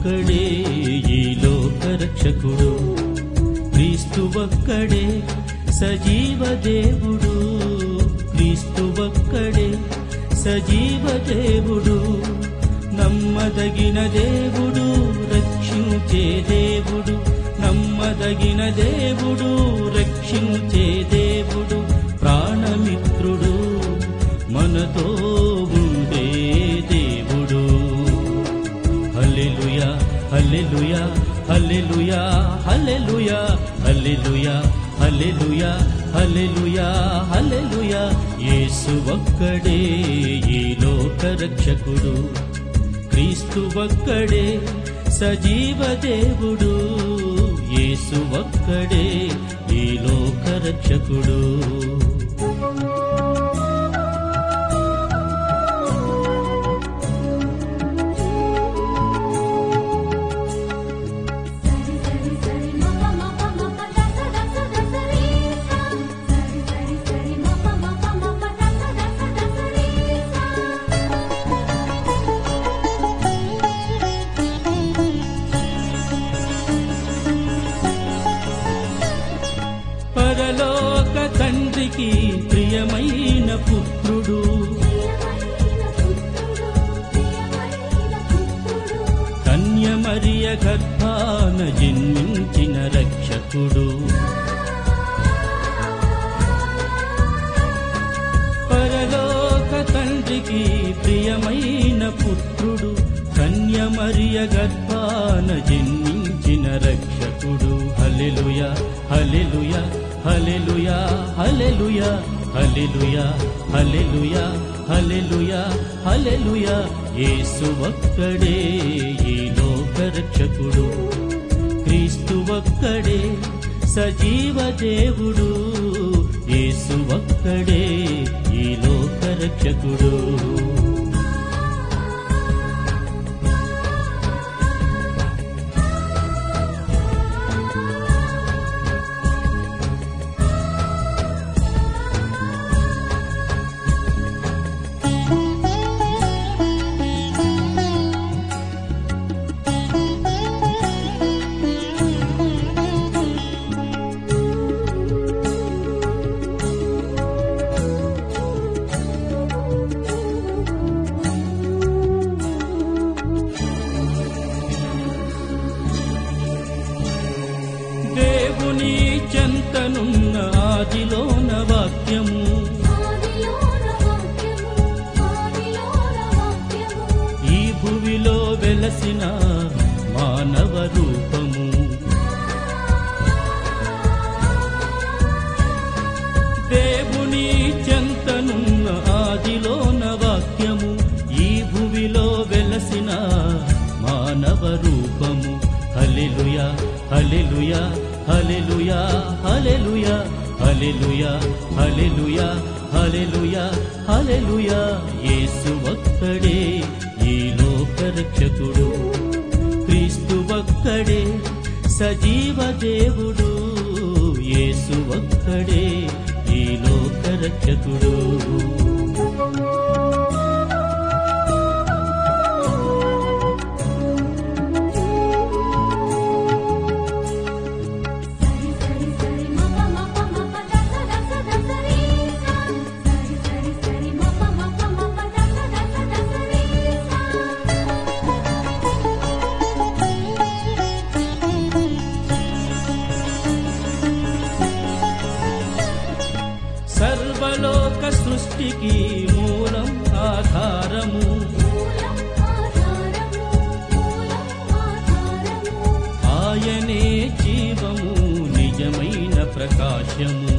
ఒక్కడే ఈ లోక రక్షకుడు క్రీస్తు ఒక్కడే సజీవ దేవుడు క్రీస్తు ఒక్కడే సజీవ దేవుడు నమ్మదగిన దేవుడు రక్షించే దేవుడు నమ్మదగిన దేవుడు రక్షించే దేవుడు ప్రాణమిత్రుడు మనతో ఉండే దేవుడు హల్లెలూయా హల్లెలూయా హల్లెలూయా హల్లెలూయా హల్లెలూయా హల్లెలూయా హల్లెలూయా హల్లెలూయా యేసు ఒక్కడే ఈ లోక రక్షకుడు క్రీస్తు ఒక్కడే సజీవ దేవుడు యేసు ఒక్కడే ఈ లోక రక్షకుడు సరి సరి సరి మప మప మప దస దస దస రే సా సరి సరి సరి మప మప మప దస దస దస రే సా పరలోక తండ్రికి ప్రియమైన పుత్రుడు ప్రియమైన పుత్రుడు ప్రియమైన పుత్రుడు కన్యమరియ గర్భాన జన్మించిన రక్షకుడు పరలోక తండ్రికి ప్రియమైన పుత్రుడు కన్యమరియ గర్భాన జన్మించిన రక్షకుడు హల్లెలూయ హల్లెలూయ హల్లెలూయ హల్లెలూయ హల్లెలూయ హల్లెలూయ హల్లెలూయ హల్లెలూయ యేసు ఒక్కడే ఈ లోక రక్షకుడు క్రీస్తు ఒక్కడే సజీవ దేవుడు యేసు ఒక్కడే ఈ లోక రక్షకుడు దేవుని చెంతనున్న ఆదిలోన వాక్యము ఆదిలోన వాక్యము ఆదిలోన వాక్యము ఈ భువిలో వెలసిన మానవ రూపము దేవుని చెంతనున్న ఆదిలోన వాక్యము ఈ భువిలో వెలసిన మానవ రూపము హల్లెలూయా హల్లెలూయా హల్లెలూయా హల్లెలూయా హల్లెలూయా హల్లెలూయా హల్లెలూయా హల్లెలూయా యేసు ఒక్కడే ఈ లోక రక్షకుడు క్రీస్తు ఒక్కడే సజీవ దేవుడు యేసు ఒక్కడే ఈ లోక రక్షకుడు సరి సరి సరి మప మప మప దస దస దస రే సా సరి సరి సరి మప మప మప దస దస దస రే సా సర్వలోక సృష్టికి మూలం ఆధారము మూలం ఆధారము మూలం ఆధారము ఆయనే జీవము నిజమైన ప్రకాశము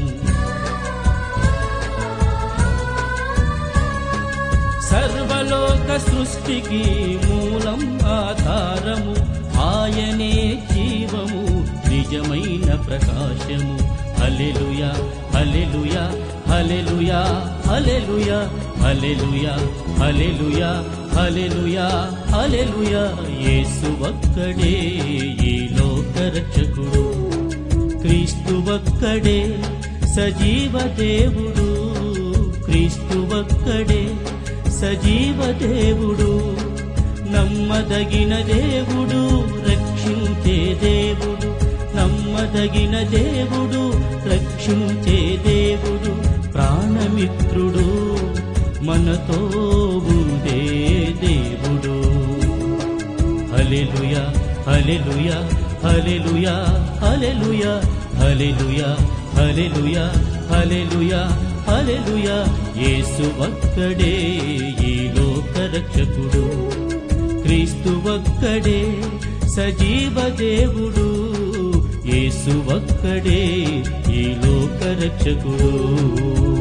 సర్వలోక సృష్టికి మూలం ఆధారము ఆయనే జీవము నిజమైన ప్రకాశము హల్లెలూయా హల్లెలూయా హల్లెలూయా హల్లెలూయా హల్లెలూయా హల్లెలూయా హల్లెలూయా హల్లెలూయా యేసు ఒక్కడే ఈ లోక రక్షకుడు క్రీస్తు ఒక్కడే సజీవ దేవుడు క్రీస్తు ఒక్కడే సజీవ దేవుడు నమ్మదగిన దేవుడు రక్షించే దేవుడు నమ్మదగిన దేవుడు రక్షించే దేవుడు ప్రాణమిత్రుడు మనతో ఉండే దేవుడు హల్లెలూయా హల్లెలూయా హల్లెలూయా హల్లెలూయా హల్లెలూయా హల్లెలూయా హల్లెలూయా హల్లెలూయా యేసు ఒక్కడే ఈ లోక రక్షకుడు క్రీస్తు ఒక్కడే సజీవ దేవుడు యేసు ఒక్కడే ఈ లోక రక్షకుడు